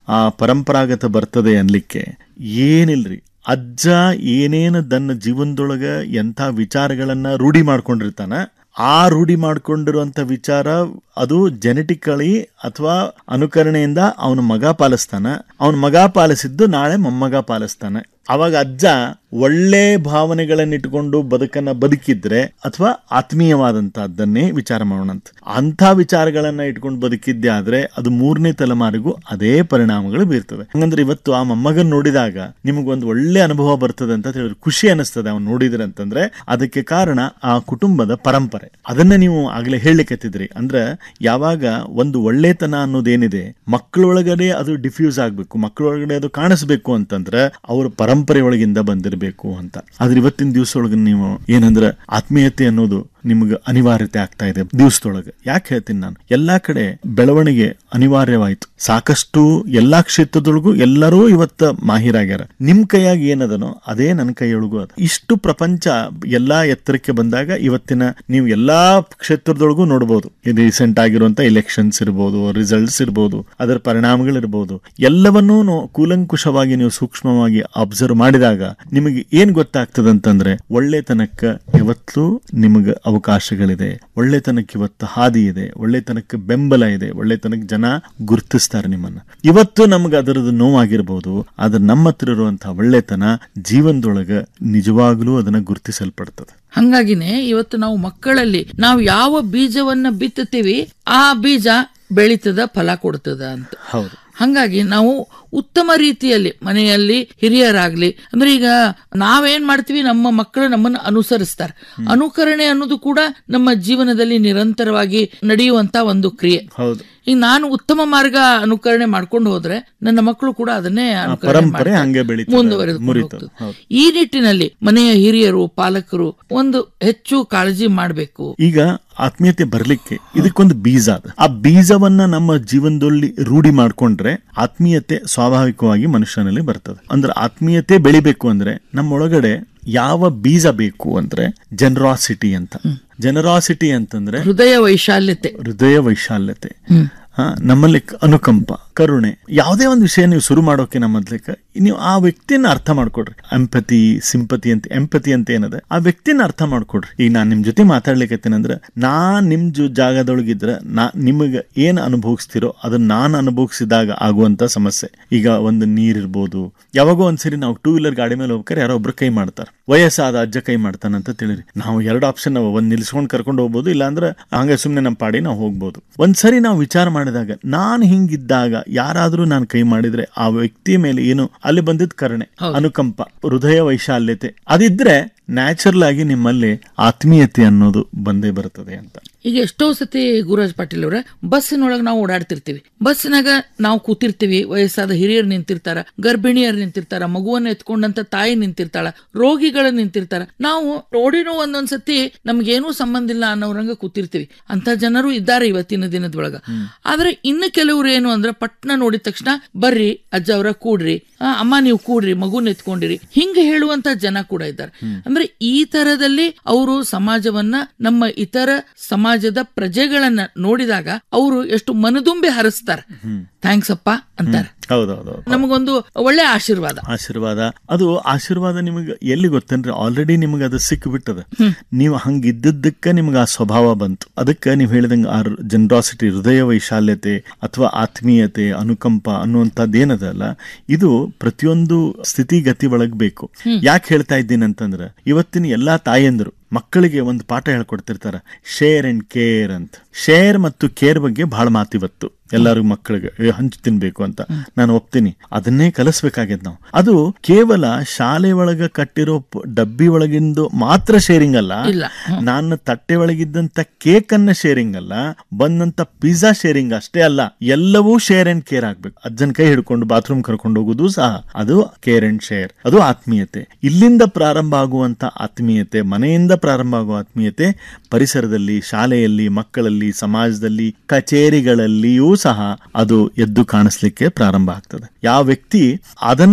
ಆ ಪರಂಪರಾಗತ ಬರ್ತದೆ ಅನ್ಲಿಕ್ಕೆ ಏನಿಲ್ರಿ ಅಜ್ಜ ಏನೇನು ತನ್ನ ಜೀವನದೊಳಗ ಎಂಥ ವಿಚಾರಗಳನ್ನ ರೂಢಿ ಮಾಡ್ಕೊಂಡಿರ್ತಾನ ಆ ರೂಢಿ ಮಾಡ್ಕೊಂಡಿರುವಂತ ವಿಚಾರ ಅದು ಜೆನೆಟಿಕಲಿ ಅಥವಾ ಅನುಕರಣೆಯಿಂದ ಅವನ ಮಗ ಪಾಲಿಸ್ತಾನ ಅವನ ಮಗ ಪಾಲಿಸಿದ್ದು ನಾಳೆ ಮೊಮ್ಮಗ ಪಾಲಿಸ್ತಾನೆ ಅವಾಗ ಅಜ್ಜ ಒಳ್ಳೆ ಭಾವನೆಗಳನ್ನ ಇಟ್ಕೊಂಡು ಬದುಕನ್ನ ಬದುಕಿದ್ರೆ ಅಥವಾ ಆತ್ಮೀಯವಾದಂತಹದ್ದನ್ನೇ ವಿಚಾರ ಮಾಡೋಣಂತ ಅಂಥ ವಿಚಾರಗಳನ್ನ ಇಟ್ಕೊಂಡು ಬದುಕಿದ್ದೆ ಆದ್ರೆ ಅದು ಮೂರನೇ ತಲೆಮಾರಿಗೂ ಅದೇ ಪರಿಣಾಮಗಳು ಬೀರ್ತದೆ ಹಂಗಂದ್ರೆ ಇವತ್ತು ಆ ಮೊಮ್ಮಗನ್ ನೋಡಿದಾಗ ನಿಮಗೊಂದು ಒಳ್ಳೆ ಅನುಭವ ಬರ್ತದೆ ಅಂತ ಹೇಳಿದ್ರೆ ಖುಷಿ ಅನಿಸ್ತದೆ ಅವ್ನು ನೋಡಿದ್ರೆ ಅಂತಂದ್ರೆ ಅದಕ್ಕೆ ಕಾರಣ ಆ ಕುಟುಂಬದ ಪರಂಪರೆ ಅದನ್ನ ನೀವು ಆಗ್ಲೇ ಹೇಳಲಿಕ್ಕತ್ತಿದ್ರಿ ಅಂದ್ರೆ ಯಾವಾಗ ಒಂದು ಒಳ್ಳೆತನ ಅನ್ನೋದೇನಿದೆ ಮಕ್ಕಳೊಳಗಡೆ ಅದು ಡಿಫ್ಯೂಸ್ ಆಗ್ಬೇಕು ಮಕ್ಕಳೊಳಗಡೆ ಅದು ಕಾಣಿಸ್ಬೇಕು ಅಂತಂದ್ರೆ ಅವ್ರ ಪರಂಪರೆ ಒಳಗಿಂದ ಬಂದಿರಬೇಕು ಅಂತ ಆದ್ರೆ ಇವತ್ತಿನ ದಿವಸ ಒಳಗೆ ನೀವು ಏನಂದ್ರೆ ಆತ್ಮೀಯತೆ ಅನ್ನೋದು ನಿಮ್ಗೆ ಅನಿವಾರ್ಯತೆ ಆಗ್ತಾ ಇದೆ ದಿವಸದೊಳಗೆ ಯಾಕೆ ಹೇಳ್ತೀನಿ ನಾನು ಎಲ್ಲಾ ಕಡೆ ಬೆಳವಣಿಗೆ ಅನಿವಾರ್ಯವಾಯ್ತು ಸಾಕಷ್ಟು ಎಲ್ಲಾ ಕ್ಷೇತ್ರದೊಳಗೂ ಎಲ್ಲರೂ ಇವತ್ತ ಮಾಹಿರಾಗ್ಯಾರ ನಿಮ್ ಕೈಯಾಗಿ ಏನದನೋ ಅದೇ ನನ್ನ ಕೈಯೊಳಗೂ ಅದ ಇಷ್ಟು ಪ್ರಪಂಚ ಎಲ್ಲಾ ಎತ್ತರಕ್ಕೆ ಬಂದಾಗ ಇವತ್ತಿನ ನೀವು ಎಲ್ಲಾ ಕ್ಷೇತ್ರದೊಳಗೂ ನೋಡಬಹುದು ರೀಸೆಂಟ್ ಆಗಿರುವಂತ ಎಲೆಕ್ಷನ್ಸ್ ಇರ್ಬೋದು ರಿಸಲ್ಟ್ಸ್ ಇರ್ಬೋದು ಅದರ ಪರಿಣಾಮಗಳಿರ್ಬೋದು ಎಲ್ಲವನ್ನೂ ನೋ- ಕೂಲಂಕುಷವಾಗಿ ನೀವು ಸೂಕ್ಷ್ಮವಾಗಿ ಅಬ್ಸರ್ವ್ ಮಾಡಿದಾಗ ನಿಮಗೆ ಏನ್ ಗೊತ್ತಾಗ್ತದಂತಂದ್ರೆ ಒಳ್ಳೆತನಕ್ಕ ಇವತ್ತು ನಿಮಗೆ ಅವಕಾಶಗಳಿದೆ ಒಳ್ಳೆತನಕ್ಕೆ ಇವತ್ತು ಹಾದಿ ಇದೆ ಒಳ್ಳೆತನಕ್ಕೆ ಬೆಂಬಲ ಇದೆ ಒಳ್ಳೆತನಕ್ಕೆ ಜನ ಗುರುತಿಸ್ತಾರೆ ನಿಮ್ಮನ್ನ ಇವತ್ತು ನಮ್ಗೆ ಅದರದ್ದು ನೋವಾಗಿರ್ಬೋದು ಆದ್ರೆ ನಮ್ಮ ಹತ್ರ ಇರುವಂತಹ ಒಳ್ಳೆತನ ಜೀವನದೊಳಗ ನಿಜವಾಗ್ಲೂ ಅದನ್ನ ಗುರುತಿಸಲ್ಪಡ್ತದೆ ಹಂಗಾಗಿನೇ ಇವತ್ತು ನಾವು ಮಕ್ಕಳಲ್ಲಿ ನಾವು ಯಾವ ಬೀಜವನ್ನ ಬಿತ್ತುತ್ತೀವಿ ಆ ಬೀಜ ಬೆಳೀತದ ಫಲ ಕೊಡ್ತದ ಅಂತ ಹೌದು ಹಂಗಾಗಿ ನಾವು ಉತ್ತಮ ರೀತಿಯಲ್ಲಿ ಮನೆಯಲ್ಲಿ ಹಿರಿಯರಾಗ್ಲಿ ಅಂದ್ರೆ ಈಗ ನಾವೇನ್ ಮಾಡ್ತೀವಿ ನಮ್ಮ ಮಕ್ಕಳು ನಮ್ಮನ್ನ ಅನುಸರಿಸ್ತಾರೆ ಅನುಕರಣೆ ಅನ್ನೋದು ಕೂಡ ನಮ್ಮ ಜೀವನದಲ್ಲಿ ನಿರಂತರವಾಗಿ ನಡೆಯುವಂತ ಒಂದು ಕ್ರಿಯೆ ಹೌದು ಈಗ ನಾನು ಉತ್ತಮ ಮಾರ್ಗ ಅನುಕರಣೆ ಮಾಡ್ಕೊಂಡು ಹೋದ್ರೆ ನನ್ನ ಮಕ್ಕಳು ಕೂಡ ಅದನ್ನೇ ಅನುಕರಣೆ ಪರಂಪರೆ ಮಾಡ್ತಾರೆ. ಹಂಗೆ ಬೆಳೀತದೆ, ಮುಂದುವರೆದುಕೊಂಡು ಮುರಿತದೆ. ಹೋಗ್ತದೆ. ಹೌದು. ಈ ನಿಟ್ಟಿನಲ್ಲಿ ಮನೆಯ ಹಿರಿಯರು ಪಾಲಕರು ಒಂದು ಹೆಚ್ಚು ಕಾಳಜಿ ಮಾಡಬೇಕು ಈಗ ಆತ್ಮೀಯತೆ ಬರ್ಲಿಕ್ಕೆ ಇದಕ್ಕೊಂದು ಬೀಜ ಅದ ಆ ಬೀಜವನ್ನ ನಮ್ಮ ಜೀವನದಲ್ಲಿ ರೂಢಿ ಮಾಡ್ಕೊಂಡ್ರೆ ಆತ್ಮೀಯತೆ ಸ್ವಾಭಾವಿಕವಾಗಿ ಮನುಷ್ಯನಲ್ಲಿ ಬರ್ತದೆ ಅಂದ್ರೆ ಆತ್ಮೀಯತೆ ಬೆಳಿಬೇಕು ಅಂದ್ರೆ ನಮ್ಮೊಳಗಡೆ ಯಾವ ಬೀಜ ಬೇಕು ಅಂದ್ರೆ ಜನರಾಸಿಟಿ ಅಂತ ಜನರಾಸಿಟಿ ಅಂತಂದ್ರೆ ಹೃದಯ ವೈಶಾಲ್ಯತೆ ಹೃದಯ ವೈಶಾಲ್ಯತೆ ಆ, ನಮ್ಮಲ್ಲಿ ಕ- ಅನುಕಂಪ ಕರುಣೆ ಯಾವುದೇ ಒಂದು ವಿಷಯ ನೀವು ಶುರು ಮಾಡೋಕೆ ನಮ್ಮದ್ಲಿಕ್ಕೆ ನೀವು ಆ ವ್ಯಕ್ತಿನ ಅರ್ಥ ಮಾಡ್ಕೊಡ್ರಿ ಎಂಪತಿ ಸಿಂಪತಿ ಅಂತ ಎಂಪತಿ ಅಂತ ಏನದ ಆ ವ್ಯಕ್ತಿನ ಅರ್ಥ ಮಾಡ್ಕೊಡ್ರಿ ಈಗ ನಾನ್ ನಿಮ್ ಜೊತೆ ಮಾತಾಡ್ಲಿಕ್ಕತ್ತೇನಂದ್ರ ನಾ ನಿಮ್ ಜೊ ಜಾಗದೊಳಗಿದ್ರ ನಾ ನಿಮಗೆ ಏನ್ ಅನುಭವಿಸ್ತಿರೋ ಅದನ್ನ ನಾನು ಅನುಭವಿಸಿದಾಗ ಆಗುವಂತ ಸಮಸ್ಯೆ ಈಗ ಒಂದು ನೀರಿರ್ಬೋದು ಯಾವಾಗೋ ಒಂದ್ಸರಿ ನಾವು ಟೂ ವೀಲರ್ ಗಾಡಿ ಮೇಲೆ ಹೋಗ್ಬೇಕಾರೆ ಯಾರೋ ಒಬ್ರು ಕೈ ಮಾಡ್ತಾರೆ ವಯಸ್ಸಾದ ಅಜ್ಜ ಕೈ ಮಾಡ್ತಾನಂತ ತಿಳಿರಿ ನಾವು ಎರಡು ಆಪ್ಷನ್ ಅವ ಒಂದ್ ನಿಲ್ಸ್ಕೊಂಡ್ ಕರ್ಕೊಂಡು ಹೋಗ್ಬೋದು ಇಲ್ಲಾಂದ್ರೆ ಹಂಗೆ ಸುಮ್ನೆ ನಮ್ಮ ಪಾಡಿ ನಾವು ಹೋಗ್ಬೋದು ಒಂದ್ಸರಿ ನಾವು ವಿಚಾರ ಮಾಡಿದಾಗ ನಾನು ಹಿಂಗಿದ್ದಾಗ ಯಾರಾದ್ರೂ ನಾನು ಕೈ ಮಾಡಿದ್ರೆ ಆ ವ್ಯಕ್ತಿ ಮೇಲೆ ಏನು ಅಲ್ಲಿ ಬಂದಿದ್ ಕರುಣೆ ಅನುಕಂಪ ಹೃದಯ ವೈಶಾಲ್ಯತೆ ಅದಿದ್ರೆ ನ್ಯಾಚುರಲ್ ಆಗಿ ನಿಮ್ಮಲ್ಲಿ ಆತ್ಮೀಯತೆ ಅನ್ನೋದು ಬಂದೇ ಬರ್ತದೆ ಅಂತ ಈಗ ಎಷ್ಟೋ ಸತಿ ಗುರುರಾಜ್ ಪಾಟೀಲ್ ಅವರ ಬಸ್ಸಿನೊಳಗೆ ನಾವು ಓಡಾಡ್ತಿರ್ತೀವಿ ಬಸ್ಸಿನಾಗ ನಾವು ಕೂತಿರ್ತೀವಿ ವಯಸ್ಸಾದ ಹಿರಿಯರು ನಿಂತಿರ್ತಾರ ಗರ್ಭಿಣಿಯರು ನಿಂತಿರ್ತಾರ ಮಗುವನ್ನ ಎತ್ಕೊಂಡಂತ ತಾಯಿ ನಿಂತಿರ್ತಾಳ ರೋಗಿಗಳು ನಿಂತಿರ್ತಾರ ನಾವು ನೋಡಿನೂ ಒಂದೊಂದ್ಸತಿ ನಮ್ಗೇನೂ ಸಂಬಂಧ ಇಲ್ಲ ಅನ್ನೋರಂಗ ಕೂತಿರ್ತೀವಿ ಅಂತ ಜನರು ಇದ್ದಾರೆ ಇವತ್ತಿನ ದಿನದೊಳಗ ಆದ್ರೆ ಇನ್ನು ಕೆಲವರು ಏನು ಅಂದ್ರೆ ಪಟ್ನ ನೋಡಿದ ತಕ್ಷಣ ಬರ್ರಿ ಅಜ್ಜ ಅವರ ಕೂಡ್ರಿ ಆ, ಅಮ್ಮ ನೀವು ಕೂಡ್ರಿ ಮಗುನ ಎತ್ಕೊಂಡಿರಿ ಹಿಂಗ ಹೇಳುವಂತ ಜನ ಕೂಡ ಇದ್ದಾರೆ ಅಂದ್ರೆ ಈ ತರದಲ್ಲಿ ಅವರು ಸಮಾಜವನ್ನ ನಮ್ಮ ಇತರ ಸಮಾಜದ ಪ್ರಜೆಗಳನ್ನ ನೋಡಿದಾಗ ಅವರು ಎಷ್ಟು ಮನದುಂಬಿ ಹರಿಸ್ತಾರೆ ಥ್ಯಾಂಕ್ಸ್ ಅಪ್ಪ ಅಂತಾರೆ ಹೌದೌದು ನಮಗೊಂದು ಒಳ್ಳೆ ಆಶೀರ್ವಾದ ಆಶೀರ್ವಾದ ಅದು ಆಶೀರ್ವಾದ ನಿಮಗೆ ಎಲ್ಲಿ ಗೊತ್ತೇನ್ರಿ ಆಲ್ರೆಡಿ ನಿಮಗೆ ಅದು ಸಿಕ್ಕಿಬಿಟ್ಟದ ನೀವು ಹಂಗಿದ್ದದ್ದಕ್ಕೆ ನಿಮ್ಗೆ ಆ ಸ್ವಭಾವ ಬಂತು ಅದಕ್ಕೆ ನೀವು ಹೇಳಿದಂಗೆ ಆ ಜನರಾಸಿಟಿ ಹೃದಯ ವೈಶಾಲ್ಯತೆ ಅಥವಾ ಆತ್ಮೀಯತೆ ಅನುಕಂಪ ಅನ್ನುವಂಥದ್ದು ಏನದಲ್ಲ ಇದು ಪ್ರತಿಯೊಂದು ಸ್ಥಿತಿಗತಿ ಒಳಗ್ ಬೇಕು ಯಾಕೆ ಹೇಳ್ತಾ ಇದ್ದೀನಿ ಅಂತಂದ್ರೆ ಇವತ್ತಿನ ಎಲ್ಲಾ ತಾಯಂದ್ರು ಮಕ್ಕಳಿಗೆ ಒಂದು ಪಾಠ ಹೇಳ್ಕೊಡ್ತಿರ್ತಾರ ಶೇರ್ ಅಂಡ್ ಕೇರ್ ಅಂತ ಶೇರ್ ಮತ್ತು ಕೇರ್ ಬಗ್ಗೆ ಬಹಳ ಮಾತಿವತ್ತು ಎಲ್ಲರಿಗೂ ಮಕ್ಕಳಿಗೆ ಏ, ಹಂಚಿ ತಿನ್ಬೇಕು ಅಂತ ನಾನು ಒಪ್ತೀನಿ ಅದನ್ನೇ ಕಲಿಸ್ಬೇಕಾಗ್ಯದ ನಾವು ಅದು ಕೇವಲ ಶಾಲೆ ಒಳಗ ಕಟ್ಟಿರೋ ಪ- ಡಬ್ಬಿ ಒಳಗಿಂದು ಮಾತ್ರ ಶೇರಿಂಗ್ ಅಲ್ಲ ಇಲ್ಲ. ನಾನು ತಟ್ಟೆ ಒಳಗಿದ್ದಂತ ಕೇಕ್ ಅನ್ನ ಶೇರಿಂಗ್ ಅಲ್ಲ ಬಂದಂತ ಪಿಜ್ಜಾ ಶೇರಿಂಗ್ ಅಷ್ಟೇ ಅಲ್ಲ ಎಲ್ಲವೂ ಶೇರ್ ಅಂಡ್ ಕೇರ್ ಆಗ್ಬೇಕು ಅಜ್ಜನ್ ಕೈ ಹಿಡ್ಕೊಂಡು ಬಾತ್ರೂಮ್ ಕರ್ಕೊಂಡು ಹೋಗುದು ಸಹ ಅದು ಕೇರ್ ಅಂಡ್ ಶೇರ್ ಅದು ಆತ್ಮೀಯತೆ ಇಲ್ಲಿಂದ ಪ್ರಾರಂಭ ಆಗುವಂತ ಆತ್ಮೀಯತೆ ಮನೆಯಿಂದ ಪ್ರಾರಂಭ ಆಗುವ ಆತ್ಮೀಯತೆ ಪರಿಸರದಲ್ಲಿ ಶಾಲೆಯಲ್ಲಿ ಮಕ್ಕಳಲ್ಲಿ ಸಮಾಜದಲ್ಲಿ ಕಚೇರಿಗಳಲ್ಲಿಯೂ ಸಹ ಅದು ಎದ್ದು ಕಾಣಿಸ್ಲಿಕ್ಕೆ ಪ್ರಾರಂಭ ಆಗ್ತದೆ ಯಾವ ವ್ಯಕ್ತಿ ಅದನ್ನ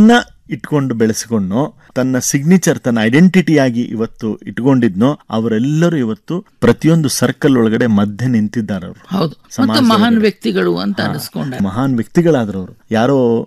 ಇಟ್ಕೊಂಡು ಬೆಳೆಸಿಕೊಂಡು ತನ್ನ ಸಿಗ್ನೇಚರ್ ತನ್ನ ಐಡೆಂಟಿಟಿಯಾಗಿ ಇವತ್ತು ಇಟ್ಕೊಂಡಿದ್ನೋ ಅವರೆಲ್ಲರೂ ಇವತ್ತು ಪ್ರತಿಯೊಂದು ಸರ್ಕಲ್ ಒಳಗಡೆ ಮಧ್ಯೆ ನಿಂತಿದ್ದಾರೆ ಅವರು ಹೌದು ಮತ್ತು ಮಹಾನ್ ವ್ಯಕ್ತಿಗಳು ಅಂತ ಅನಿಸ್ಕೊಂಡ ಮಹಾನ್ ವ್ಯಕ್ತಿಗಳಾದ್ರು ಅವರು ಯಾರೋ